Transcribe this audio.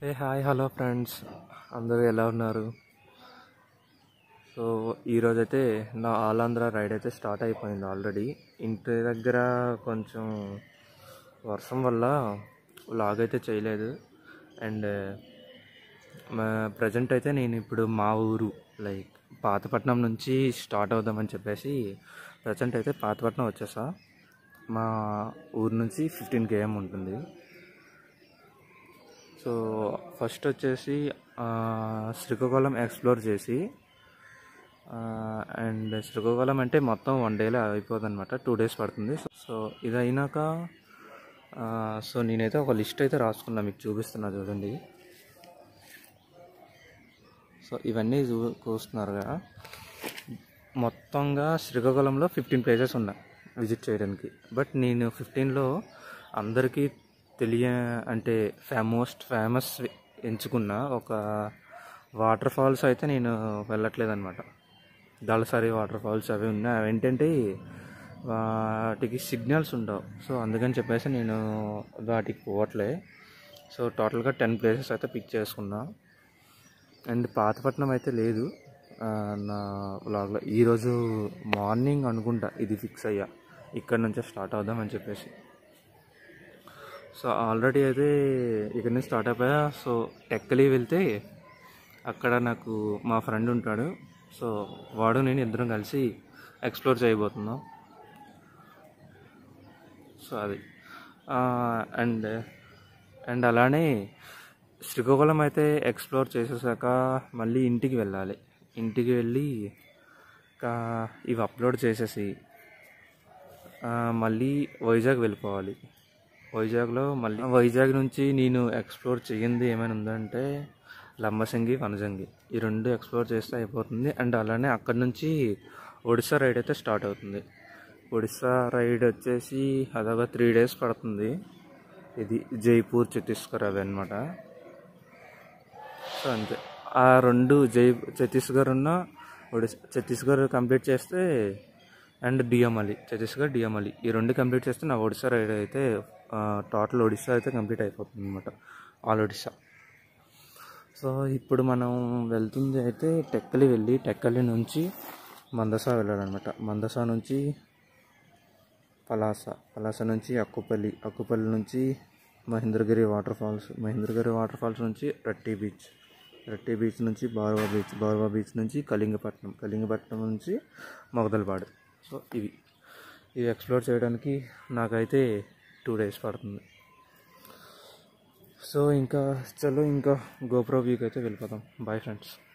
ఏ hi hello friends అందరూ ఎలా ఉన్నారు సో ఈరోజైతే నా ఆలాంధ్ర రైడ్ అయితే స్టార్ట్ అయిపోయింది ఆల్రెడీ ఇంటి దగ్గర కొంచెం వర్షం వల్ల లాగ్ అయితే చేయలేదు అండ్ మా ప్రజెంట్ అయితే నేను ఇప్పుడు మా ఊరు లైక్ పాతపట్నం నుంచి స్టార్ట్ అవుదామని చెప్పేసి ప్రజెంట్ అయితే పాతపట్నం వచ్చేసా మా ఊరు నుంచి ఫిఫ్టీన్ కేఎం ఉంటుంది సో ఫస్ట్ వచ్చేసి ఆ, శ్రీకాకుళం ఎక్స్ప్లోర్ చేసి అండ్ శ్రీకాకుళం అంటే మొత్తం వన్ డేలో అయిపోతుంది అనమాట టూ డేస్ పడుతుంది సో ఇది అయినాక ఆ, సో నేనైతే ఒక లిస్ట్ అయితే రాసుకున్నా మీకు చూపిస్తున్నా చూడండి సో ఇవన్నీ చూ చూస్తున్నారు కదా మొత్తంగా శ్రీకాకుళంలో ఫిఫ్టీన్ ప్లేసెస్ ఉన్నాయి విజిట్ చేయడానికి బట్ నేను ఫిఫ్టీన్లో అందరికీ తెలియ అంటే మోస్ట్ ఫేమస్ ఎంచుకున్న ఒక వాటర్ ఫాల్స్ అయితే నేను వెళ్ళట్లేదు అనమాట దళసరి వాటర్ ఫాల్స్ అవి ఉన్నాయి అవి ఏంటంటే వాటికి సిగ్నల్స్ ఉండవు సో అందుకని చెప్పేసి నేను వాటికి పోవట్లే సో టోటల్గా టెన్ ప్లేసెస్ అయితే పిక్ చేసుకున్నా అండ్ పాతపట్నం అయితే లేదు ఆ, నా వ్లాగ్లో ఈరోజు మార్నింగ్ అనుకుంటా ఇది ఫిక్స్ అయ్యా ఇక్కడ నుంచే స్టార్ట్ అవుదాం అని చెప్పేసి సో ఆల్రెడీ అయితే ఇక్కడ నుంచి స్టార్ట్ అయిపోయా సో టెక్కలి వెళ్తే అక్కడ నాకు మా ఫ్రెండ్ ఉంటాడు సో వాడు నేను ఇద్దరం కలిసి ఎక్స్ప్లోర్ చేయబోతున్నాం సో అది అండ్ అండ్ అలానే శ్రీకాకుళం అయితే ఎక్స్ప్లోర్ చేసేసాక మళ్ళీ ఇంటికి వెళ్ళాలి ఇంటికి వెళ్ళి ఇంకా ఇవి అప్లోడ్ చేసేసి ఆ, మళ్ళీ వైజాగ్ వెళ్ళిపోవాలి వైజాగ్లో మళ్ళీ వైజాగ్ నుంచి నేను ఎక్స్ప్లోర్ చేయింది ఏమైనా ఉందంటే లంబసింగి వనజంగి ఈ రెండు ఎక్స్ప్లోర్ చేస్తే అయిపోతుంది అండ్ అలానే అక్కడ నుంచి ఒడిస్సా రైడ్ అయితే స్టార్ట్ అవుతుంది ఒడిస్సా రైడ్ వచ్చేసి అదొక త్రీ డేస్ పడుతుంది ఇది జైపూర్ ఛత్తీస్గఢ్ అవి అనమాట సో అంతే ఆ రెండు జై ఛత్తీస్గఢ్ ఉన్న ఒడిస్సా ఛత్తీస్గఢ్ కంప్లీట్ చేస్తే అండ్ డిఎంఎలి ఛత్తీస్గఢ్ డిఎంఎలి ఈ రెండు కంప్లీట్ చేస్తే నా ఒడిస్సా రైడ్ అయితే టోటల్ ఒడిస్సా అయితే కంప్లీట్ అయిపోతుంది అనమాట ఆల్ ఒడిస్సా సో ఇప్పుడు మనం వెళ్తుంది అయితే టెక్కలి వెళ్ళి టెక్కలి నుంచి మందసా వెళ్ళాలన్నమాట మందసా నుంచి పలాస పలాస నుంచి అక్కుపల్లి అక్కుపల్లి నుంచి Mahendragiri waterfalls Mahendragiri waterfalls నుంచి రట్టి బీచ్ రట్టి బీచ్ నుంచి బార్వా బీచ్ బార్వా బీచ్ నుంచి కళింగపట్నం కళింగపట్నం నుంచి మొగదలపాడు సో ఇవి ఇవి ఎక్స్ప్లోర్ చేయడానికి నాకైతే టూ డేస్ పడుతుంది సో ఇంకా చలో ఇంకా గోప్రో వ్యూకి అయితే వెళ్ళిపోతాం బాయ్ ఫ్రెండ్స్